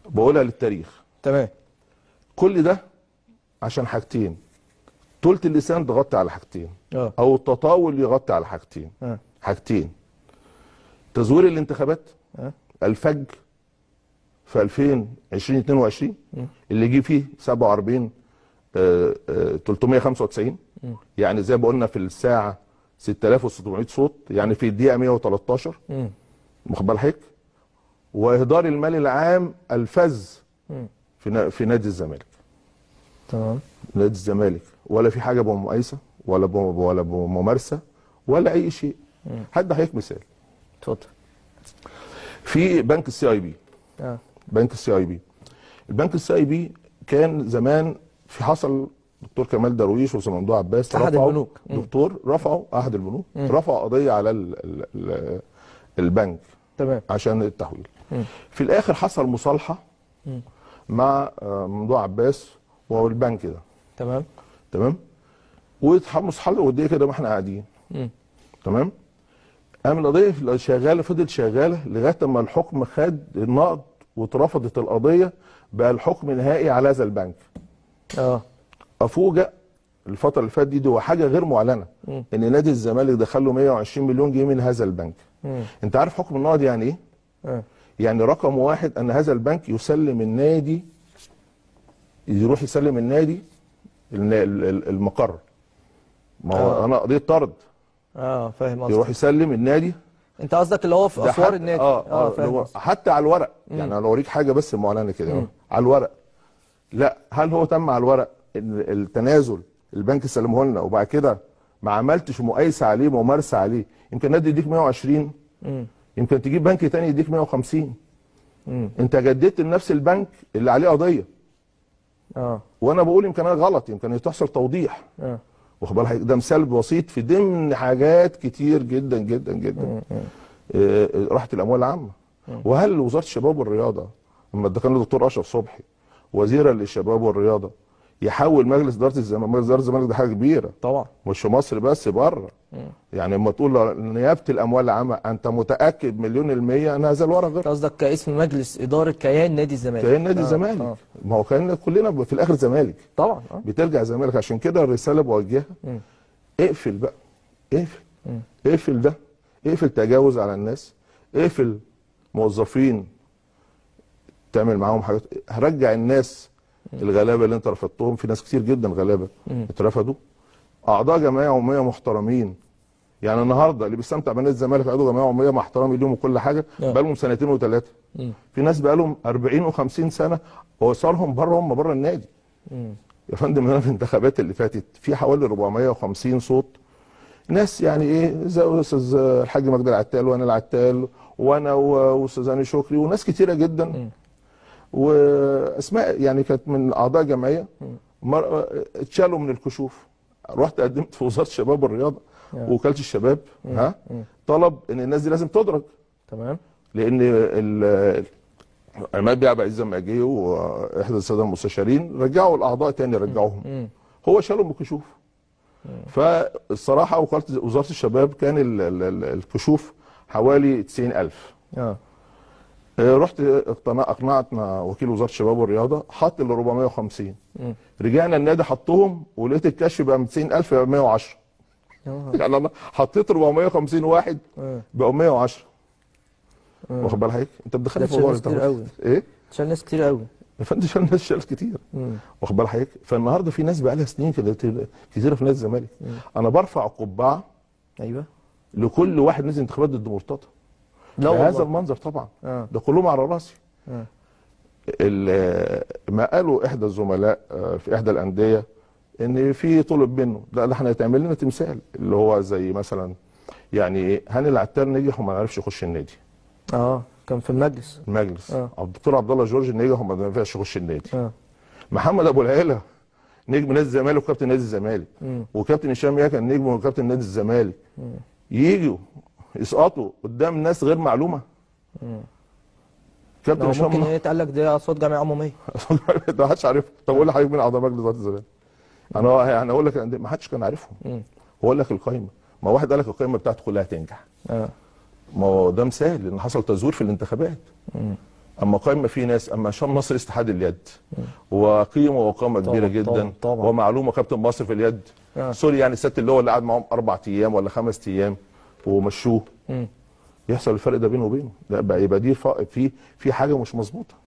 بقولها للتاريخ تمام كل ده عشان حاجتين طولة اللسان تغطي على حاجتين اه او التطاول يغطي على حاجتين اه حاجتين تزوير الانتخابات اه الفج في 2022 اللي جه فيه 47 آه، آه، 395 يعني زي ما قلنا في الساعه 6600 صوت يعني في الدقيقه 113 مم. واخد بال حضرتك واهدار المال العام الفذ مم. في نا- في نادي الزمالك تمام نادي الزمالك ولا في حاجه بمقايسه ولا بم- ولا بممارسه ولا اي شيء حد هيك مثال اتفضل في بنك السي اي بي اه بنك السي اي بي البنك السي اي بي كان زمان في حصل دكتور كمال درويش وممدوح عباس أحد رفعوا- البنوك. مم. دكتور رفعوا احد البنوك رفعوا قضيه على ال ال ال البنك تمام عشان التحويل مم. في الاخر حصل مصالحه مع آه، ممدوح عباس والبنك ده تمام تمام واتحمس حل وديه كده ما احنا قاعدين مم. تمام قام القضيه شغاله فضلت شغاله لغايه اما الحكم خد النقد واترفضت القضيه بقى الحكم نهائي على هذا البنك اه افوجئ الفتره اللي فاتت دي, دي هو حاجه غير معلنه مم. ان نادي الزمالك دخل له 120 مليون جنيه من هذا البنك مم. انت عارف حكم النقد يعني ايه اه يعني رقم واحد ان هذا البنك يسلم النادي يروح يسلم النادي الن- ال- ال- المقر ما هو آه. انا قضيه طرد اه فاهم قصدك يروح يسلم النادي انت قصدك اللي هو في ده اسوار حتى- النادي اه اه فاهم هو قصدك. حتى على الورق يعني انا اوريك حاجه بس معلنه كده أهو. على الورق لا هل هو تم على الورق ان التنازل البنك سلمه لنا وبعد كده ما عملتش مقايسه عليه ممارسه عليه يمكن النادي يديك 120 مم. يمكن تجيب بنك تاني يديك 150 مم. انت جددت لنفس البنك اللي عليه قضيه اه وانا بقول يمكن انا غلط يمكن تحصل توضيح اه واخد بالك ده مثال بسيط في ضمن حاجات كتير جدا جدا جدا آه، راحت الاموال العامه وهل وزاره الشباب والرياضه لما ده كان الدكتور اشرف صبحي وزيرا للشباب والرياضه يحول مجلس اداره الزمالك مجلس اداره الزمالك ده حاجه كبيره طبعا مش في مصر بس بره يعني لما تقول نيابه الاموال العامه انت متاكد مليون الميه ان هذا الورق غير انت قصدك كاسم مجلس اداره كيان نادي الزمالك كيان نادي آه، الزمالك آه. ما هو كان كلنا في الاخر زمالك طبعا اه بترجع زمالك عشان كده الرساله بوجهها مم. اقفل بقى اقفل مم. اقفل ده اقفل تجاوز على الناس اقفل موظفين تعمل معاهم حاجات هرجع الناس الغلابه اللي انت رفضتهم في ناس كتير جدا غلابه مم. اترفضوا اعضاء جمعيه عموميه محترمين يعني النهارده اللي بيستمتع بنادي الزمالك عضو جمعيه عموميه مع احترامي ليهم وكل حاجه آه. بقالهم سنتين وثلاثه مم. في ناس بقالهم 40 و50 سنه وصارهم بره هم بره النادي مم. يا فندم انا في الانتخابات اللي فاتت في حوالي 450 صوت ناس يعني ايه زي استاذ الحاج مجدي العتال وانا العتال وانا واستاذ هاني شكري وناس كتيره جدا واسماء يعني كانت من اعضاء جمعيه مر- اتشالوا من الكشوف رحت قدمت في وزاره الشباب والرياضه وكاله الشباب ها طلب ان الناس دي لازم تدرج تمام لان ال- عماد بيه عبد العزيز لما جه واحدى الساده المستشارين رجعوا الاعضاء تاني رجعوهم مم. هو شالهم من الكشوف فالصراحه وكاله وزاره الشباب كان ال- ال- ال- الكشوف حوالي 90000 اه آه، رحت اقتنع اقنعتنا وكيل وزاره الشباب والرياضه حط ال 450 مم. رجعنا النادي حطهم ولقيت الكشف بقى 200000 بقى 110 آه. يعني انا حطيت 450 واحد آه. بقوا 110 آه. واخد بالك انت ده بتدخلني في شال موضوع ناس كتير التهويل. قوي ايه شال ناس كتير قوي يا فندم شال ناس شال كتير مم. واخد بال حضرتك فالنهارده في ناس بقى لها سنين كده كتير- كتيره في نادي الزمالك انا برفع قبعه ايوه لكل واحد نزل انتخابات ضد مرتضى لا بهذا والله المنظر طبعا اه ده كلهم على راسي اه ال- ما قالوا احدى الزملاء آه، في احدى الانديه ان في طلب منه لا ده احنا هيتعمل لنا تمثال اللي هو زي مثلا يعني ايه هاني العتال نجح وما عرفش يخش النادي اه كان في المجلس المجلس آه. الدكتور عبد الله جورج نجح وما عرفش يخش النادي اه محمد ابو العيله نجم نادي الزمالك وكابتن نادي الزمالك مم. وكابتن هشام يحيى كان نجم وكابتن نادي الزمالك يجوا يسقطوا قدام ناس غير معلومه كابتن لو هشام ممكن يتقال لك دي اصوات جمعيه عموميه ده ما حدش عارفه طب قول لحضرتك مين اعضاء مجلس اداره الزمالك انا يعني اقول لك الأندية، ما حدش كان عارفهم مم. هو قال لك القايمه ما واحد قال لك القايمه بتاعته كلها تنجح اه ما هو ده مثال ان حصل تزوير في الانتخابات مم. اما قائمه في ناس اما هشام نصر رئيس اتحاد اليد وقيمه وقامه طبعاً، كبيره جدا طبعاً، طبعاً. ومعلومه كابتن مصر في اليد آه. سوري يعني الست اللي هو اللي قعد معاهم اربع ايام ولا خمس ايام ومشوه مم. يحصل الفرق ده بينه وبينه لا بقى يبقى دي ف- في في حاجه مش مظبوطه